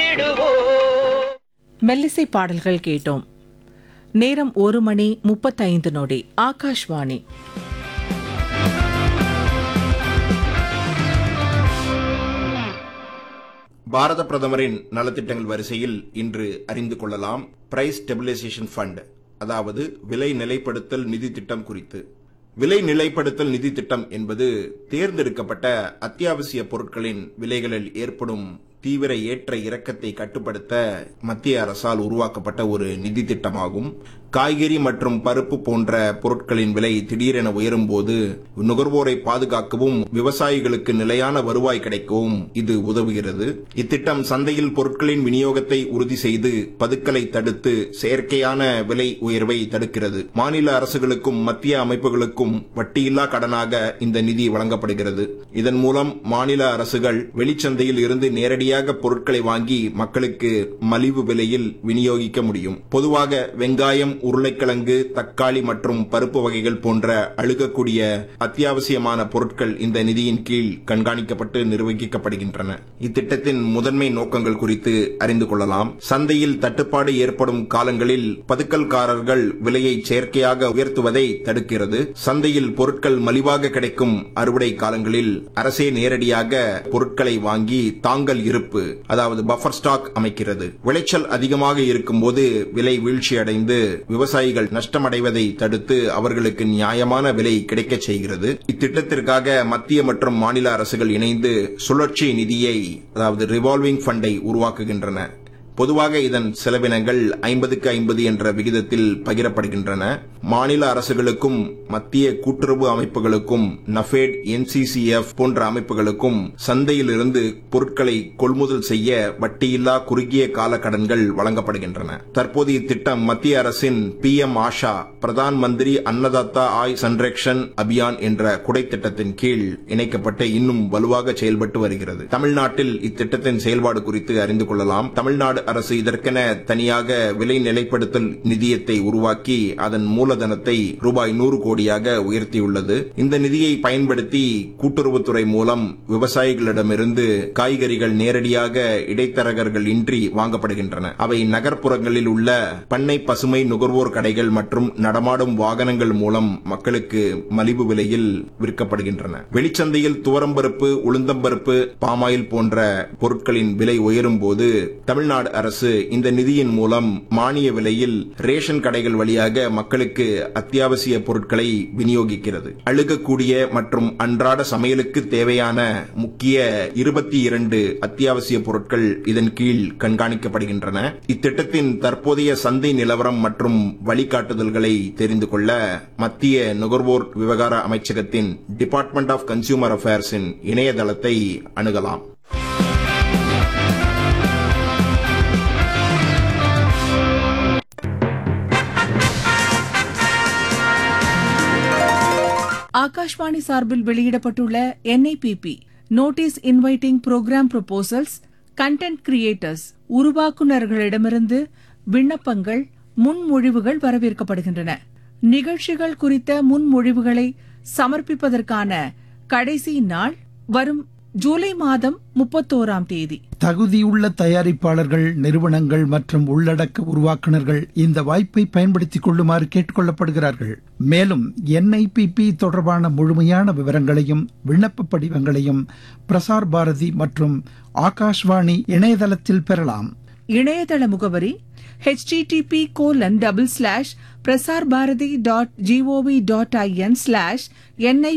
வென்றிடுவோம் மெல்லிசை பாடல்கள் கேட்டோம் நேரம் ஒரு மணி முப்பத்தைந்து நொடி ஆகாஷ்வாணி பாரத பிரதமரின் நலத்திட்டங்கள் வரிசையில் இன்று அறிந்து கொள்ளலாம் பிரைஸ் ஸ்டெபிலைசேஷன் ஃபண்ட் அதாவது விலை நிலைப்படுத்தல் நிதி திட்டம் குறித்து விலை நிலைப்படுத்தல் நிதி திட்டம் என்பது தேர்ந்தெடுக்கப்பட்ட அத்தியாவசிய பொருட்களின் விலைகளில் ஏற்படும் தீவிர ஏற்ற இறக்கத்தை கட்டுப்படுத்த மத்திய அரசால் உருவாக்கப்பட்ட ஒரு நிதி திட்டமாகும் காய்கறி மற்றும் பருப்பு போன்ற பொருட்களின் விலை திடீரென உயரும் போது நுகர்வோரை பாதுகாக்கவும் விவசாயிகளுக்கு நிலையான வருவாய் கிடைக்கவும் இது உதவுகிறது இத்திட்டம் சந்தையில் பொருட்களின் விநியோகத்தை உறுதி செய்து பதுக்கலை தடுத்து செயற்கையான விலை உயர்வை தடுக்கிறது மாநில அரசுகளுக்கும் மத்திய அமைப்புகளுக்கும் வட்டியில்லா கடனாக இந்த நிதி வழங்கப்படுகிறது இதன் மூலம் மாநில அரசுகள் வெளிச்சந்தையில் இருந்து நேரடியாக பொருட்களை வாங்கி மக்களுக்கு மலிவு விலையில் விநியோகிக்க முடியும் பொதுவாக வெங்காயம் உருளைக்கிழங்கு தக்காளி மற்றும் பருப்பு வகைகள் போன்ற அழுகக்கூடிய அத்தியாவசியமான பொருட்கள் இந்த நிதியின் கீழ் கண்காணிக்கப்பட்டு நிர்வகிக்கப்படுகின்றன இத்திட்டத்தின் முதன்மை நோக்கங்கள் குறித்து அறிந்து கொள்ளலாம் சந்தையில் தட்டுப்பாடு ஏற்படும் காலங்களில் பதுக்கல்காரர்கள் விலையை செயற்கையாக உயர்த்துவதை தடுக்கிறது சந்தையில் பொருட்கள் மலிவாக கிடைக்கும் அறுவடை காலங்களில் அரசே நேரடியாக பொருட்களை வாங்கி தாங்கல் இருப்பு அதாவது பஃபர் ஸ்டாக் அமைக்கிறது விளைச்சல் அதிகமாக இருக்கும்போது விலை வீழ்ச்சியடைந்து விவசாயிகள் நஷ்டமடைவதை தடுத்து அவர்களுக்கு நியாயமான விலை கிடைக்கச் செய்கிறது இத்திட்டத்திற்காக மத்திய மற்றும் மாநில அரசுகள் இணைந்து சுழற்சி நிதியை அதாவது ரிவால்விங் ஃபண்டை உருவாக்குகின்றன பொதுவாக இதன் செலவினங்கள் ஐம்பதுக்கு ஐம்பது என்ற விகிதத்தில் பகிரப்படுகின்றன மாநில அரசுகளுக்கும் மத்திய கூட்டுறவு அமைப்புகளுக்கும் நஃபேட் என்சிசிஎஃப் போன்ற அமைப்புகளுக்கும் சந்தையிலிருந்து பொருட்களை கொள்முதல் செய்ய வட்டியில்லா குறுகிய கால கடன்கள் வழங்கப்படுகின்றன தற்போது இத்திட்டம் மத்திய அரசின் பி எம் ஆஷா பிரதான் மந்திரி அன்னதாத்தா ஆய் சன்ரக்ஷன் அபியான் என்ற குடை திட்டத்தின் கீழ் இணைக்கப்பட்டு இன்னும் வலுவாக செயல்பட்டு வருகிறது தமிழ்நாட்டில் இத்திட்டத்தின் செயல்பாடு குறித்து அறிந்து கொள்ளலாம் தமிழ்நாடு அரசு இதற்கென தனியாக விலை நிலைப்படுத்தல் நிதியத்தை உருவாக்கி அதன் மூலதனத்தை ரூபாய் நூறு கோடியாக உயர்த்தியுள்ளது இந்த நிதியை பயன்படுத்தி கூட்டுறவுத்துறை மூலம் விவசாயிகளிடமிருந்து காய்கறிகள் நேரடியாக இடைத்தரகர்கள் இன்றி வாங்கப்படுகின்றன அவை நகர்ப்புறங்களில் உள்ள பண்ணை பசுமை நுகர்வோர் கடைகள் மற்றும் நடமாடும் வாகனங்கள் மூலம் மக்களுக்கு மலிவு விலையில் விற்கப்படுகின்றன வெளிச்சந்தையில் துவரம்பருப்பு உளுந்தம்பருப்பு பாமாயில் போன்ற பொருட்களின் விலை உயரும் போது தமிழ்நாடு அரசு இந்த நிதியின் மூலம் மானிய விலையில் ரேஷன் கடைகள் வழியாக மக்களுக்கு அத்தியாவசிய பொருட்களை விநியோகிக்கிறது அழுகக்கூடிய மற்றும் அன்றாட சமையலுக்கு தேவையான முக்கிய இருபத்தி இரண்டு அத்தியாவசிய பொருட்கள் இதன் கீழ் கண்காணிக்கப்படுகின்றன இத்திட்டத்தின் தற்போதைய சந்தை நிலவரம் மற்றும் வழிகாட்டுதல்களை தெரிந்து கொள்ள மத்திய நுகர்வோர் விவகார அமைச்சகத்தின் டிபார்ட்மெண்ட் ஆஃப் கன்சியூமர் அஃபேர்ஸின் இணையதளத்தை அணுகலாம் ஆகாஷ்வாணி சார்பில் வெளியிடப்பட்டுள்ள NIPP notice inviting programme proposals content creators உருவாக்குநர்களிடமிருந்து விண்ணப்பங்கள் முன்மொழிவுகள் வரவேற்கப்படுகின்றன நிகழ்ச்சிகள் குறித்த முன்மொழிவுகளை சமர்ப்பிப்பதற்கான கடைசி நாள் வரும் ஜூலை மாதம் முப்பத்தோராம் தேதி தகுதியுள்ள தயாரிப்பாளர்கள் நிறுவனங்கள் மற்றும் உள்ளடக்க உருவாக்குனர்கள் இந்த வாய்ப்பை பயன்படுத்திக் கொள்ளுமாறு கேட்டுக்கொள்ளப்படுகிறார்கள் மேலும் என்ஐபிபி தொடர்பான முழுமையான விவரங்களையும் விண்ணப்ப படிவங்களையும் பிரசார் பாரதி மற்றும் ஆகாஷ்வாணி இணையதளத்தில் பெறலாம் இணையதள முகவரி http colon double slash Prasar Bharati dot gov dot in slash NI